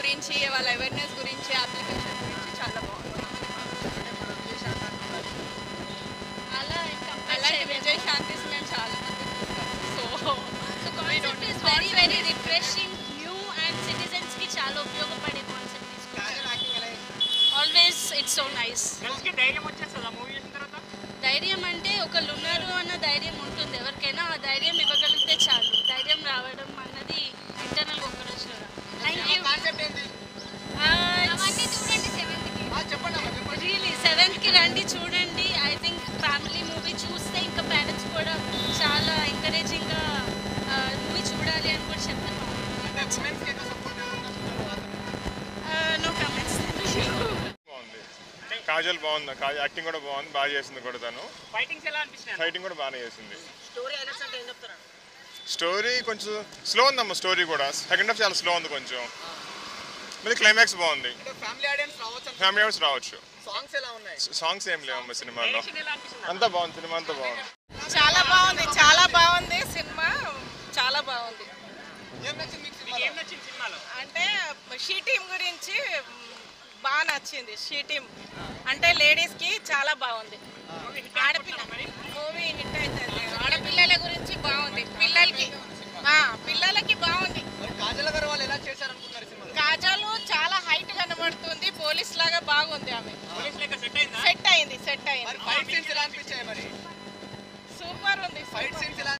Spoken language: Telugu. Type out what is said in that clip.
గురించి వాళ్ళ అవేర్నెస్ గురించి అప్లికేషన్ గురించి చాలా బాగుంది అలా అలాంటి విజయ్ శాంతిస్ మేము చాలా so so concept is very very refreshing new and citizens కి చాలా ఉపయోగపడే కాన్సెప్ట్ తీసుకున్నారు ఆల్వేస్ ఇట్స్ సో నైస్ గర్ల్స్కి ధైర్యం వచ్చేస్తుందా మూవీ చూసిన తర్వాత ధైర్యం అంటే ఒకళ్ళు ఉన్నారు అన్న ధైర్యం ఉంటుంది ఎవరికైనా ఆ ధైర్యం ఇవ్వగలిగితే చాలు ధైర్యం రావడం అన్నది ఇంటర్నల్ ఒక రోజు థ్యాంక్ యూ రియలీ సెవెంత్ కి రండి చూడండి ఐ థింక్ ఫ్యామిలీ మూవీ చూస్తే ఇంకా పేరెంట్స్ కూడా చాలా ఎంకరేజింగ్ గా మూవీ చూడాలి అని కూడా చెప్తాను నో కమెంట్స్ బాగుంది కాజల్ బాగుంది కాజల్ యాక్టింగ్ కూడా బాగుంది బాగా చేసింది కూడా తను ఫైటింగ్స్ ఎలా అనిపించినాయి ఫైటింగ్ కూడా బాగానే చేసింది స్టోరీ హైలైట్స్ అంటే ఏం చెప్తారా స్టోరీ కొంచెం స్లో ఉందమ్మ స్టోరీ కూడా సెకండ్ హాఫ్ చాలా స్లో ఉంది కొంచెం మళ్ళీ క్లైమాక్స్ బాగుంది ఫ్యామిలీ ఆడియన్స్ రావచ్చు ఫ్యామిలీ మెంబర్స్ రావచ్చు సాంగ్స్ ఎలా ఉన్నాయి సాంగ్స్ ఏం లేవమ్మ సినిమాలో డైరెక్షన్ ఎలా అనిపిస్తుంది అంతా బాగుంది సినిమా అంతా బాగుంది చాలా బాగుంది చాలా బాగుంది సినిమా చాలా బాగుంది ఏం నచ్చింది మీకు మీకు ఏం నచ్చింది సినిమాలో అంటే షీ టీమ్ గురించి మ్, బాగా నచ్చింది షీ టీమ్ అంటే లేడీస్కి చాలా బాగుంది ఆడపిల్ల మూవీ హిట్ అవుతుంది ఆడపిల్లల గురించి బాగుంది పిల్లలకి ఆ, పిల్లలకి బాగుంది మరి కాజల్ గారు వాళ్ళు ఎలా చేశారు అనుకుంటారు సినిమాలో కాజాలు చాలా హైట్ కనబడుతుంది పోలీస్ లాగా బాగుంది ఆమె పోలీస్ లెక్క సెట్ అయిందా సెట్ అయింది సెట్ మరి అయింది ఫైట్ సీన్స్ ఎలా అనిపించాయి మరి సూపర్ ఉంది ఫైట్ సూపర్